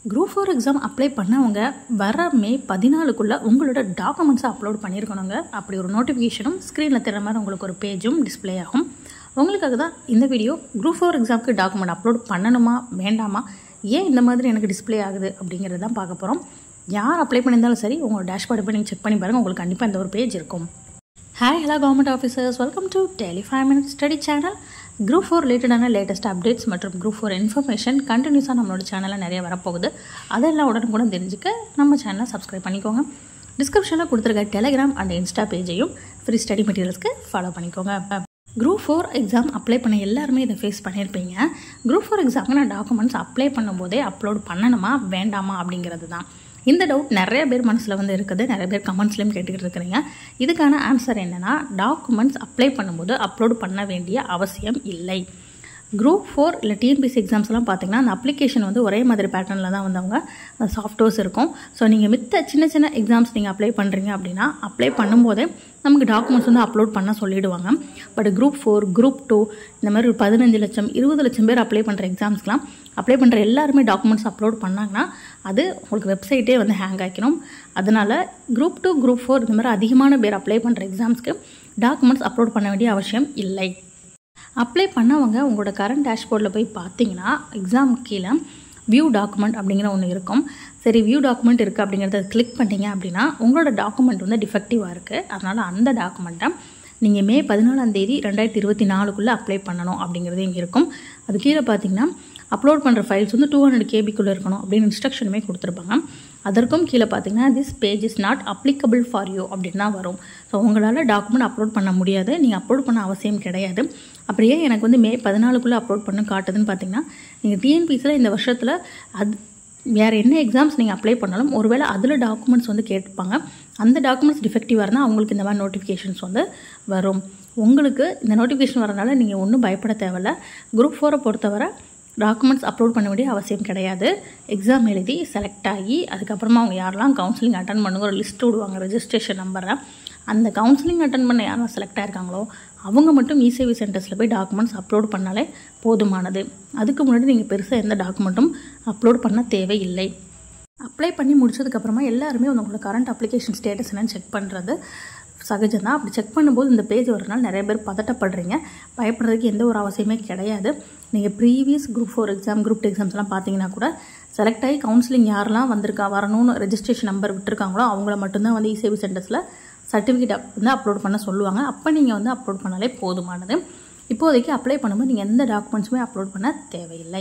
group four exam apply பண்ணவங்க வர மே பதினாலுக்குள்ளே உங்களோட டாக்குமெண்ட்ஸை அப்லோட் பண்ணியிருக்கணுங்க அப்படி ஒரு நோட்டிஃபிகேஷனும் ஸ்க்ரீனில் தெரிற மாதிரி உங்களுக்கு ஒரு பேஜும் டிஸ்ப்ளே ஆகும் உங்களுக்காக தான் இந்த வீடியோ குரூப் ஃபோர் எக்ஸாமுக்கு டாக்குமெண்ட் அப்லோட் பண்ணணுமா வேண்டாமா ஏன் இந்த மாதிரி எனக்கு டிஸ்ப்ளே ஆகுது அப்படிங்கிறது தான் பார்க்க போகிறோம் யார் அப்ளை பண்ணியிருந்தாலும் சரி உங்களோட டேஷ்போர்டை போய் நீங்கள் செக் பண்ணி பாருங்கள் உங்களுக்கு கண்டிப்பாக இந்த ஒரு பேஜ் இருக்கும் hi hello government officers welcome to tele five minute study channel group four ரிலேட்டடான லேட்டஸ்ட் அப்டேட்ஸ் மற்றும் குரூப் ஃபோர் இன்ஃபர்மேஷன் கண்டினியூஸாக நம்மளோட சேனலில் நிறைய வரப்போகுது அதெல்லாம் உடனுக்குடன் தெரிஞ்சுக்க நம்ம சேனலை சப்ஸ்கிரைப் பண்ணிக்கோங்க டிஸ்கிரிப்ஷனில் கொடுத்துருக்க டெலிகிராம் அண்ட் இன்ஸ்டா பேஜையும் ஃப்ரீ ஸ்டடி மெட்டீரியல்ஸ்க்கு ஃபாலோ பண்ணிக்கோங்க குரூப் ஃபோர் எக்ஸாம் அப்ளை பண்ண எல்லாருமே இதை ஃபேஸ் பண்ணியிருப்பீங்க குரூப் ஃபோர் எக்ஸாமுக்கு நான் டாக்குமெண்ட்ஸ் அப்ளை பண்ணும்போதே அப்லோட் பண்ணணுமா வேண்டாமா அப்படிங்கிறது தான் இந்த டவுட் நிறைய பேர் மனசில் வந்து இருக்குது நிறைய பேர் கமெண்ட்ஸ்லையும் கேட்டுக்கிட்டு இருக்கிறீங்க இதுக்கான ஆன்சர் என்னென்னா டாக்குமெண்ட்ஸ் அப்ளை பண்ணும்போது அப்லோட் பண்ண வேண்டிய அவசியம் இல்லை குரூப் ஃபோர் இல்லை டிஎன்பிசி எக்ஸாம்ஸ்லாம் பார்த்தீங்கன்னா அந்த அப்ளிகேஷன் வந்து ஒரே மாதிரி பேட்டர்னில் தான் வந்து அவங்க சாஃப்ட்வேர்ஸ் இருக்கும் ஸோ நீங்கள் மித்த சின்ன சின்ன எக்ஸாம்ஸ் நீங்கள் அப்ளை பண்ணுறீங்க அப்படின்னா அப்ளை பண்ணும்போதே நமக்கு டாக்குமெண்ட்ஸ் வந்து அப்லோட் பண்ண சொல்லிவிடுவாங்க but group four group two இந்த மாதிரி ஒரு பதினஞ்சு லட்சம் இருபது லட்சம் பேர் அப்ளை பண்ணுற எக்ஸாம்ஸ்க்குலாம் அப்ளை பண்ணுற எல்லாருமே டாக்குமெண்ட்ஸ் அப்லோட் பண்ணாங்கன்னா அது உங்களுக்கு வெப்சைட்டே வந்து ஹேங் ஆக்கிடும் அதனால் குரூப் டூ குரூப் ஃபோர் இந்த மாதிரி அதிகமான பேர் அப்ளை பண்ணுற எக்ஸாம்ஸ்க்கு டாக்குமெண்ட்ஸ் அப்லோட் பண்ண வேண்டிய அவசியம் இல்லை அப்ளை பண்ணவங்க உங்களோட கரண்ட் டேஷ்போர்டில் போய் பார்த்தீங்கன்னா எக்ஸாம் கீழே வியூ டாக்குமெண்ட் அப்படிங்கிற ஒன்று இருக்கும் சரி வியூ டாக்குமெண்ட் இருக்குது அப்படிங்கிறத கிளிக் பண்ணிங்க அப்படின்னா உங்களோட டாக்குமெண்ட் வந்து டிஃபெக்டிவாக இருக்குது அதனால் அந்த டாக்குமெண்ட்டை நீங்கள் மே பதினாலாம் தேதி ரெண்டாயிரத்தி இருபத்தி நாலுக்குள்ளே அப்ளை பண்ணணும் அப்படிங்கிறது இங்கே இருக்கும் அது கீழே பார்த்தீங்கன்னா அப்லோட் பண்ணுற ஃபைல்ஸ் வந்து டூ ஹண்ட்ரட் கேபிக்குள்ளே இருக்கணும் அப்படின்னு இன்ஸ்ட்ரக்ஷனுமே கொடுத்துருப்பாங்க அதற்கும் கீழே பார்த்தீங்கன்னா this page is not applicable for you அப்படின்னு தான் வரும் ஸோ உங்களால் டாக்குமெண்ட் அப்லோட் பண்ண முடியாது நீங்கள் அப்லோட் பண்ண அவசியம் கிடையாது அப்படியே எனக்கு வந்து மே பதினாலுக்குள்ளே அப்லோட் பண்ண காட்டுதுன்னு பார்த்தீங்கன்னா நீங்கள் டிஎன்பிசியில் இந்த வருஷத்தில் அது வேறு என்ன எக்ஸாம்ஸ் நீங்கள் அப்ளை பண்ணாலும் ஒருவேளை அதில் டாக்குமெண்ட்ஸ் வந்து கேட்டுப்பாங்க அந்த டாக்குமெண்ட்ஸ் டிஃபெக்டிவாக இருந்தால் அவங்களுக்கு இந்த மாதிரி நோட்டிஃபிகேஷன்ஸ் வந்து வரும் உங்களுக்கு இந்த நோட்டிஃபிகேஷன் வரனால நீங்கள் ஒன்றும் பயப்பட தேவையில்ல குரூப் ஃபோரை பொறுத்தவரை டாக்குமெண்ட்ஸ் அப்லோட் பண்ண வேண்டிய அவசியம் கிடையாது எக்ஸாம் எழுதி செலக்ட் ஆகி அதுக்கப்புறமா அவங்க யாரெல்லாம் கவுன்சிலிங் அட்டன் பண்ணுங்க ஒரு லிஸ்ட் விடுவாங்க ரெஜிஸ்ட்ரேஷன் நம்பரை அந்த கவுன்சிலிங் அட்டன் பண்ண யாரெல்லாம் செலக்ட் ஆயிருக்காங்களோ அவங்க மட்டும் இசேவி சென்டர்ஸில் போய் டாக்குமெண்ட்ஸ் அப்லோட் பண்ணாலே போதுமானது அதுக்கு முன்னாடி நீங்கள் பெருசாக எந்த டாக்குமெண்ட்டும் அப்லோட் பண்ண தேவையில்லை அப்ளை பண்ணி முடிச்சதுக்கப்புறமா எல்லாருமே உங்களோட கரண்ட் அப்ளிகேஷன் ஸ்டேட்டஸ் என்னன்னு செக் பண்ணுறது சகஜம் தான் அப்படி செக் பண்ணும்போது இந்த பேஜ் வரனால நிறைய பேர் பதட்டப்படுறீங்க பயப்படுறதுக்கு எந்த ஒரு அவசியமே கிடையாது நீங்கள் previous group four exam group two எக்ஸாம்ஸ்லாம் பார்த்தீங்கன்னா கூட செலக்ட் ஆகி கவுன்சிலிங் யாரெல்லாம் வந்திருக்கா வரணும்னு ரெஜிஸ்ட்ரேஷன் நம்பர் விட்டுருக்காங்களோ அவங்கள மட்டும்தான் வந்து இசேவி சென்டர்ஸில் சர்டிஃபிகேட் வந்து அப்லோட் பண்ண சொல்லுவாங்க அப்போ நீங்கள் வந்து அப்லோட் பண்ணாலே போதுமானது இப்போதைக்கு அப்ளை பண்ணும்போது நீங்கள் எந்த டாக்குமெண்ட்ஸுமே அப்லோட் பண்ண தேவையில்லை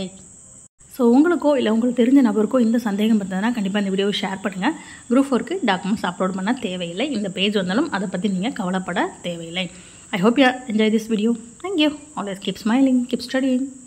ஸோ உங்களுக்கோ இல்லை உங்களுக்கு தெரிஞ்ச நபருக்கோ இந்த சந்தேகம் இருந்ததுன்னா கண்டிப்பாக இந்த வீடியோவை ஷேர் பண்ணுங்கள் குரூப் ஃபோருக்கு டாக்குமெண்ட்ஸ் அப்லோட் பண்ண தேவையில்லை இந்த பேஜ் வந்தாலும் அதை பற்றி நீங்கள் கவலைப்பட தேவையில்லை I hope you enjoy this video thank you always keep smiling keep studying